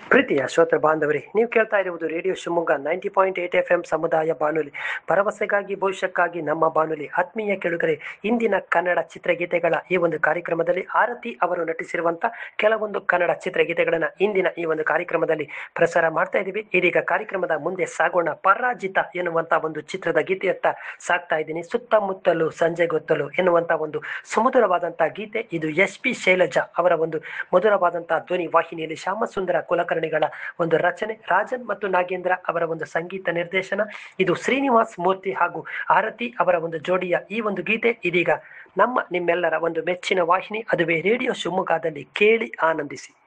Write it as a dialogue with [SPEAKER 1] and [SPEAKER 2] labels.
[SPEAKER 1] ಪ್ರೀತಿಯ ಶ್ರೋತೃ ಬಾಂಧವರೇ ನೀವು ಕೇಳ್ತಾ ಇರುವುದು radio Shivamogga ninety point eight F M ಸಮುದಾಯ ಬಾನುಲಿ ಭರವಸೆಗಾಗಿ ಭವಿಷ್ಯಕ್ಕಾಗಿ ನಮ್ಮ ಬಾನುಲಿ ಆತ್ಮೀಯ ಕೆಳುಗರೆ ಇಂದಿನ ಕನ್ನಡ ಚಿತ್ರಗೀತೆಗಳ ಈ ಒಂದು ಕಾರ್ಯಕ್ರಮದಲ್ಲಿ ಆರತಿ ಅವರು ನಟಿಸಿರುವಂತ ಕೆಲವೊಂದು ಕನ್ನಡ ಚಿತ್ರಗೀತೆಗಳನ್ನ ಇಂದಿನ ಈ ಒಂದು ಕಾರ್ಯಕ್ರಮದಲ್ಲಿ ಪ್ರಸಾರ ಮಾಡ್ತಾ ಇದ್ದೀವಿ ಇದೀಗ ಕಾರ್ಯಕ್ರಮದ ಮುಂದೆ ಸಾಗೋಣ ಪರಾಜಿತ ಎನ್ನುವಂತ ಒಂದು ಚಿತ್ರದ ಗೀತೆಯತ್ತ ಸಾಕ್ತಾ ಇದ್ದೀನಿ ಸುತ್ತಮುತ್ತಲು ಸಂಜೆ ಗೊತ್ತಲು ಎನ್ನುವಂತ ಒಂದು ಸುಮಧುರವಾದಂತಹ ಗೀತೆ ಇದು ಎಸ್ ಪಿ ಶೈಲಜಾ ಅವರ ಒಂದು ಮಧುರವಾದಂತಹ ಧ್ವನಿ ವಾಹಿನಿಯಲ್ಲಿ ಶ್ಯಾಮಸುಂದರ ಕುಲಕರ್ಣಿಗಳ ಒಂದು ರಚನೆ ರಾಜನ್ ಮತ್ತು ನಾಗೇಂದ್ರ ಅವರ ಒಂದು ಸಂಗೀತ ನಿರ್ದೇಶನ ಇದು ಶ್ರೀನಿವಾಸ್ ಮೂರ್ತಿ ಹಾಗೂ ಆರತಿ ಅವರ ಒಂದು ಜೋಡಿಯ ಈ ಒಂದು ಗೀತೆ ಇದೀಗ ನಮ್ಮ ನಿಮ್ಮೆಲ್ಲರ ಒಂದು ಮೆಚ್ಚಿನ ವಾಹಿನಿ ಅದುವೇ ರೇಡಿಯೋ ಶಿವಮೊಗ್ಗದಲ್ಲಿ ಕೇಳಿ ಆನಂದಿಸಿ